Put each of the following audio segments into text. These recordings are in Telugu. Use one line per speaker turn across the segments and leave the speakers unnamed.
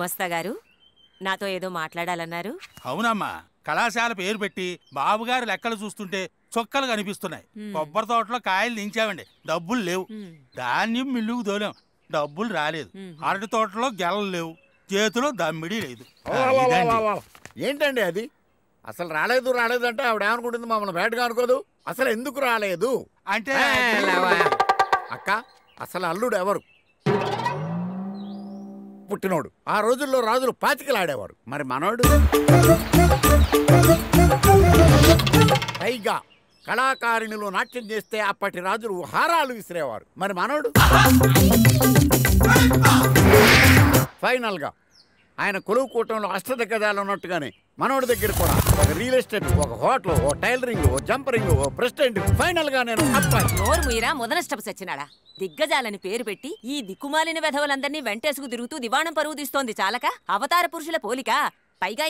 గుమస్తా గారు నాతో ఏదో మాట్లాడాలన్నారు
అవునమ్మా కళాశాల పేరు పెట్టి బాబుగారు లెక్కలు చూస్తుంటే చొక్కలు కనిపిస్తున్నాయి కొబ్బరి తోటలో కాయలు దించామండి డబ్బులు లేవు ధాన్యం మిల్లుకు దోలాం డబ్బులు రాలేదు అరటి తోటలో గెలలు లేవు చేతిలో దమ్మిడి లేదు
వా, వా, వా, వా, వా. ఏంటండి అది అసలు రాలేదు రాలేదు అంటే ఆవిడ ఏమనుకుంటుంది మమ్మల్ని బయటగా అనుకోదు అసలు ఎందుకు రాలేదు
అంటే
ఏ, లేవా. అక్క అసలు అల్లుడు ఎవరు పుట్టినోడు ఆ రోజుల్లో రాజులు పాతికలాడేవారు మరి మనోడు పైగా కళాకారిణులు నాట్యం చేస్తే అప్పటి రాజులు హారాలు విసిరేవారు మరి మనోడు ఫైనల్ గా ఆయన కొలువు కూటంలో అష్టదిగ్గజాలు ఉన్నట్టుగానే మనోడి దగ్గర కూడా ఒక రియల్ ఎస్టేట్ ఒక హోటల్ ఓ టైలరింగ్ ఓ జంపరింగ్ ఓ ప్రెసిడెంట్ ఫైనల్ గా నేను అబ్బాయి
నోరు మీరా ముదనష్టపు సచ్చినాడా దిగ్గజాలని పేరు పెట్టి ఈ దిక్కుమాలిన వెధవలందరినీ వెంటేసుకు తిరుగుతూ దివాణం పరువు తీస్తోంది చాలక అవతార పురుషుల పోలిక పైగా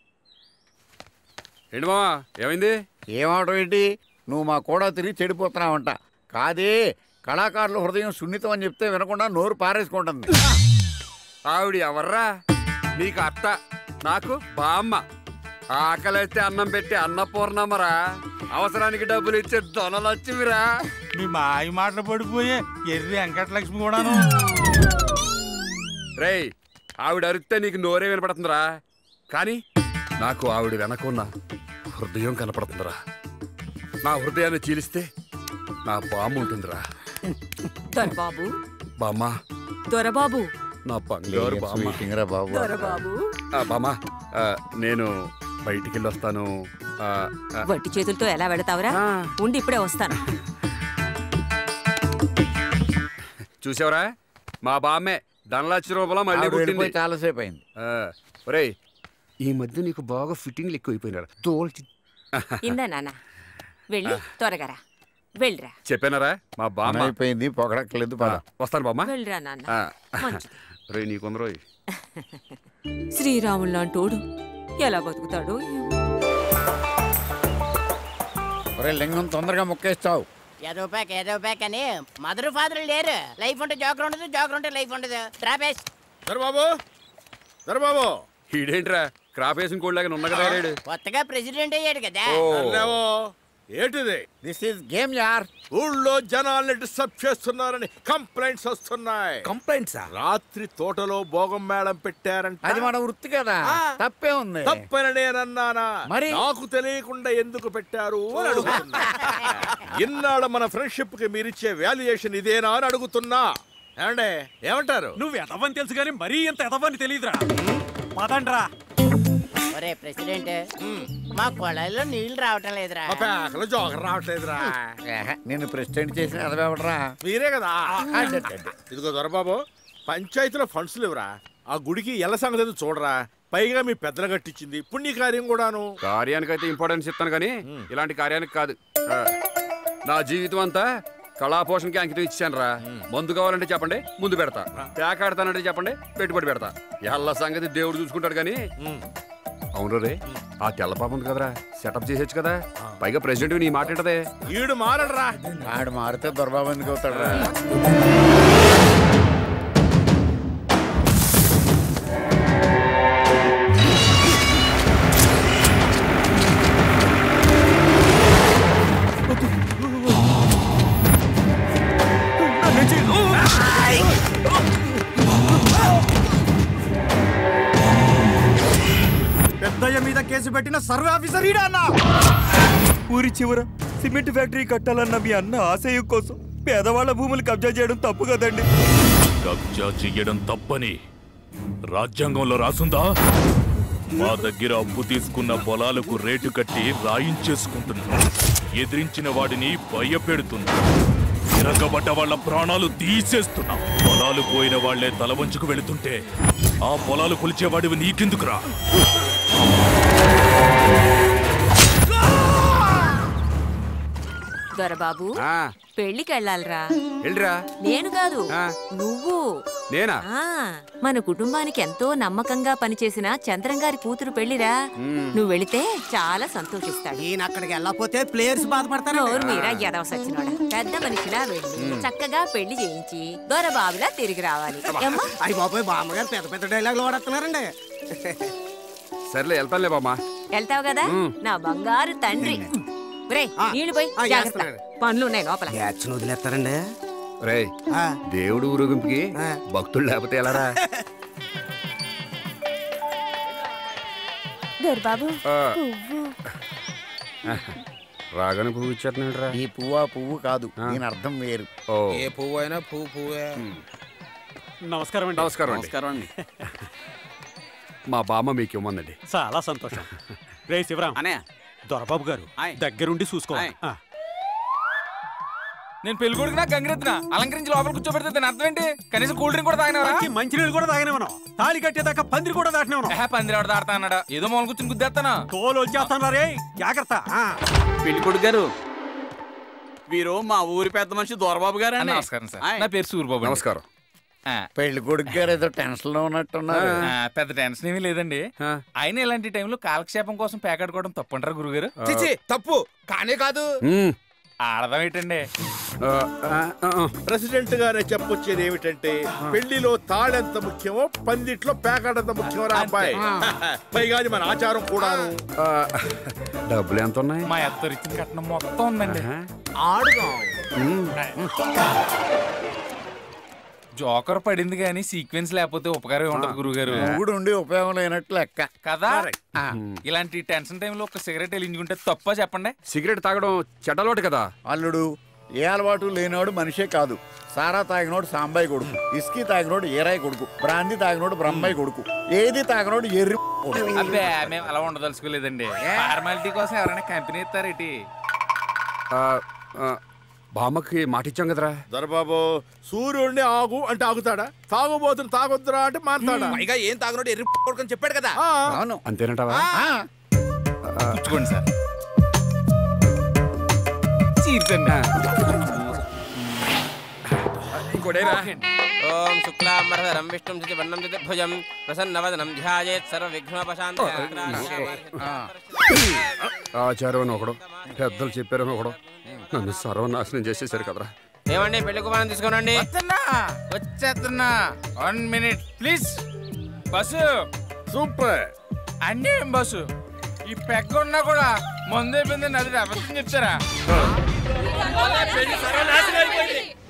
ఏంటి మావా ఏమైంది
ఏమవడం ఏంటి నువ్వు మా కూడా తిరిగి చెడిపోతున్నావంట కాదే కళాకారుల హృదయం సున్నితం అని చెప్తే వినకుండా నోరు పారేసుకుంటుంది
ఆవిడ ఎవర్రా నీకు అత్త నాకు బామ్మ ఆకలిస్తే అన్నం పెట్టి అన్నపూర్ణమ్మరా అవసరానికి డబ్బులు ఇచ్చే దొనలచ్చివిరా
మీ మాయ మాటలు పడిపోయే ఎర్రి వెంకటలక్ష్మి కూడాను
రేయ్ ఆవిడ అరిస్తే నీకు నోరే వినపడుతుందిరా కానీ నాకు ఆవిడ వెనకున్న హృదయం కనపడుతుందిరా నా హృదయాన్ని చీలిస్తే నా బామ్మ ఉంటుందిరా
దొరబాబు
బామ్మ
దొరబాబు
నా బంగారు బామ్మ
స్వీటింగ్ రా బాబు
దొరబాబు
ఆ, బామ్మ ఆ, నేను బయటికి వెళ్ళొస్తాను ఆ, ఆ,
వట్టి చేతులతో ఎలా వెళతావురా
ఆ.
ఉండి ఇప్పుడే వస్తాను
చూసావరా మా బామ్మే ధనలక్ష రూపాయల మళ్ళీ
ఆవిడ
పుట్టింది
వెళ్ళిపోయి చాలాసేపు అయింది
ఆ, ఒరేయ్ ఈ మధ్య నీకు బాగా ఫిట్టింగ్లు ఎక్కువైపోయినారు తోల్చి
ఇందా నాన్న వెళ్ళి త్వరగా రా వెళ్ళిరా
చెప్పానరా మా బామ్మ
అయిపోయింది పొగడక్కలేదు
ఆ,
పద
వస్తాను బామ్మ
వెళ్ళిరా నాన్న
ఆ,
మంచిది
రే నీకుందరోయ్
శ్రీరాములు లాంటోడు ఎలా బతుకుతాడో ఏమో.
ఒరే లింగం తొందరగా ముక్కేస్తావు
ఏదో ప్యాక్ ఏదో ప్యాక్ అని మదర్ ఫాదర్ లేరు లైఫ్ ఉంటే జోకర్ ఉండదు జోకర్ ఉంటే లైఫ్ ఉండదు ట్రాపేస్
దొరబాబు దొరబాబు
ఈడేంట్రా క్రాప్ వేసిన కోళ్ళగా ఉన్నగా రేడు
కొత్తగా ప్రెసిడెంట్ అయ్యాడు కదా
ఓ
అన్నేమో ఏంటిది
దిస్ ఈస్ గేమ్ యార్
ఊళ్ళో జనాల్ని డిస్టర్బ్ చేస్తున్నారని కంప్లైంట్స్ వస్తున్నాయి
కంప్లైంట్సా
రాత్రి తోటలో భోగం మేళం పెట్టారంట
అది మన వృత్తి కదా
ఆ.
తప్పే ఉంది
తప్పని నేనన్నానా
మరి?
నాకు తెలియకుండా ఎందుకు పెట్టారు అని అడుగుతున్నా ఇన్నాళ్ళ మన ఫ్రెండ్షిప్ కి మీరిచ్చే వాల్యుయేషన్ ఇదేనా అని అడుగుతున్నా ఏమండే ఏమంటారు
నువ్వు ఎదవని తెలుసు కానీ మరీ ఇంత ఎదవని తెలియదురా పదండ్రా
ఒరే ప్రెసిడెంట్ మా కొళాయిలో నీళ్లు రావటం లేదురా
మా పేకలు జోకర్ రావట్లేదురా
ఏహే, నిన్ను ప్రెసిడెంట్ చేసిన అదవెవడరా
మీరే కదా ఇదిగో దొరబాబు పంచాయతీలో ఫండ్స్ లేవురా ఆ గుడికి ఎల్ల సంగతి ఏదో చూడరా పైగా మీ పెద్దలు కట్టించింది పుణ్యకార్యం కూడాను
కార్యానికైతే ఇంపార్టెన్స్ ఇస్తాను కానీ ఇలాంటి కార్యానికి కాదు ఆ, నా జీవితం అంతా కళాపోషణకి అంకితం ఇచ్చాను రా మందు కావాలంటే చెప్పండి ముందు పెడతా పేకాడతానంటే చెప్పండి పెట్టుబడి పెడతా ఎల్ల సంగతి దేవుడు చూసుకుంటాడు కానీ అవును రే ఆ తెల్ల పాప ఉంది కదరా సెటప్ చేసేచ్చు కదా పైగా ప్రెసిడెంట్ నీ మాట ఏంటదే
ఈడు మారడరా
ఆడు మారితే దొరబాబు ఎందుకు అవుతాడు
పెద్దయ్య మీద కేసు పెట్టిన సర్వే ఆఫీసర్ ఈడా అన్న
ఊరి చివర సిమెంట్ ఫ్యాక్టరీ కట్టాలన్న మీ అన్న ఆశయం కోసం పేదవాళ్ళ భూములు కబ్జా చేయడం తప్పు కదండి
కబ్జా చెయ్యడం తప్పని రాజ్యాంగంలో రాసుందా మా దగ్గర అప్పు తీసుకున్న పొలాలకు రేటు కట్టి రాయించేసుకుంటున్నా ఎదిరించిన వాడిని భయపెడుతున్నా తిరగబడ్డ వాళ్ళ ప్రాణాలు తీసేస్తున్నా పొలాలు పోయిన వాళ్లే తల వంచుకు వెళుతుంటే ఆ పొలాలు కొలిచేవాడివి నీకెందుకురా
దొరబాబు
ఆ,
పెళ్లికి వెళ్ళాలిరా
వెళ్ళిరా
నేను కాదు
ఆ.
నువ్వు
నేనా
ఆ మన కుటుంబానికి ఎంతో నమ్మకంగా పనిచేసిన చంద్రం గారి కూతురు పెళ్లిరా నువ్వు వెళితే చాలా సంతోషిస్తాడు
ఈయన అక్కడికి వెళ్ళకపోతే ప్లేయర్స్ బాధపడతారు
నోరు మీరా ఎదవ సచ్చినోడా పెద్ద మనిషిలా వెళ్ళి చక్కగా పెళ్లి చేయించి దొరబాబులా తిరిగి రావాలి ఏమ్మా
అయ్యి బాబాయ్ బామ్మగారు పెద్ద పెద్ద డైలాగులు వాడుతున్నారండి
సర్లే వెళ్తానులే బామ్మా
వెళ్తావు కదా నా బంగారు తండ్రి రే
ఆ,
నీళ్ళు పోయి
ఆ,
జాగ్రత్త
చేస్తున్నాను.
పనులు ఉన్నాయి లోపల
బ్యాచ్ వదిలేస్తారండి
రే
ఆ,
దేవుడు ఊరేగింపుకి
ఆ.
భక్తులు లేకపోతే ఎలారా
దొరబాబు
ఆ. రాగానే పువ్వు ఇచ్చేస్తున్నాడురా
ఈ పువ్వు ఆ పువ్వు కాదు దీని అర్థం వేరు
ఓ
ఏ పువ్వు అయినా పువ్వు పువ్వే
నమస్కారం అండి
నమస్కారం అండి
నమస్కారం అండి
మా బామ్మ మీకు ఇవ్వమందండి
చాలా సంతోషం రే శివరాం
అనయ్య
దొరబాబు గారు
ఆయ్.
దగ్గరుండి చూసుకోవాలి
ఆయ్.
ఆ.
నేను పెళ్లి కొడుకునా గంగిరెత్తున అలంకరించి లోపల కూర్చోబెడితే దాని అర్థం ఏంటి కనీసం కూల్ డ్రింక్ కూడా తాగినవరా
మంచి మంచినీళ్ళు కూడా తాగనివ్వను తాళి కట్టేదాకా పందిరి కూడా దాటినవను
పందిరి ఎవడ దాడతా అన్నాడు ఏదో మొదలు కూర్చుని గుద్దేస్తాను
తోలు వచ్చేస్తాను రే జాగ్రత్త ఆ.
పెళ్లి కొడుకు గారు వీరు మా ఊరి పెద్ద మనిషి దొరబాబు గారు అండి
నమస్కారం సార్ నా పేరు సూర్యబాబు అండి.
నమస్కారం
ఆ,
పెళ్లి కొడుకు గారు ఏదో టెన్షన్ లో ఉన్నట్టున్నారు
ఆ, పెద్ద టెన్షన్ ఏమీ లేదండి
ఆ.
అయినా ఇలాంటి టైంలో కాలక్షేపం కోసం పేకాడుకోవడం తప్పంటారా గురుగారు
చిచి తప్పు కానే కాదు
మ్మ్.
ఆడదాం ఏంటండి
ఆ, ఆ, ఆ, ఆ.
ప్రెసిడెంట్ గారే చెప్పొచ్చేది ఏమిటంటే పెళ్లిలో తాళెంత ముఖ్యమో పందిట్లో పేకాడంత ముఖ్యమో రా అబ్బాయి పైగా అది మన ఆచారం కూడాను
ఆ, డబ్బులు ఎంత ఉన్నాయి
మా అత్తరు ఇచ్చిన కట్నం మొత్తం ఉందండి
ఆ?
ఆడుదాం
మ్మ్.
జోకర్ పడింది కానీ సీక్వెన్స్ లేకపోతే ఉపకారం ఉండదు గురుగారు
మొగుడు ఉండి ఉపయోగం లేనట్లు లెక్క
కదా
ఆ.
ఇలాంటి టెన్షన్ టైంలో ఒక సిగరెట్ వెలిగించుకుంటే తప్ప చెప్పండి
సిగరెట్ తాగడం చెడ్డలోటు కదా
అల్లుడు ఏ అలవాటు లేనివాడు మనిషే కాదు సారా తాగినోడు సాంబాయి కొడుకు ఇస్కీ తాగినోడు ఏరాయి కొడుకు బ్రాంతి తాగినోడు బ్రహ్మాయి కొడుకు ఏది తాగినోడు ఎర్రి కొడుకు
అబ్బే మేము అలా ఉండదలుచుకోలేదండి ఫార్మాలిటీ కోసం ఎవరైనా కంపెనీ ఇస్తారేటి
ఆ, ఆ, బామ్మకి మాట ఇచ్చాం కదరా
దొరబాబు సూర్యుడిని ఆగు అంటే ఆగుతాడా తాగుబోతుని తాగొద్దురా అంటే మారుతాడా
పైగా ఏం తాగునోడు ఎర్రి కొడుకుని చెప్పాడు కదా
ఆ,
అవును
అంతేనంటావా
ఆ,
పుచ్చుకోండి సార్ చీర్చండి ఇంకోటేరా
ఓం శుక్లాంబరధరం విష్ణుం చతుర్వర్ణం చతుర్భుజం ప్రసన్నవదనం ధ్యాయేత్ సర్వవిఘ్నోపశాంతి
ఆచారం అని ఒకడు పెద్దలు చెప్పారని ఒకడు నన్ను సర్వనాశనం చేసేసారు కదరా
ఏమండి పెళ్లి కుమారం తీసుకోనండి
వస్తున్నా వచ్చేస్తున్నా one minute please bus
super
అన్నీ ఏం బస్సు ఈ పెగ్గ ఉన్నా కూడా ముందే పోయింది నది అబద్ధం చెప్తారా పెళ్లి సర్వనాశనం అయిపోయింది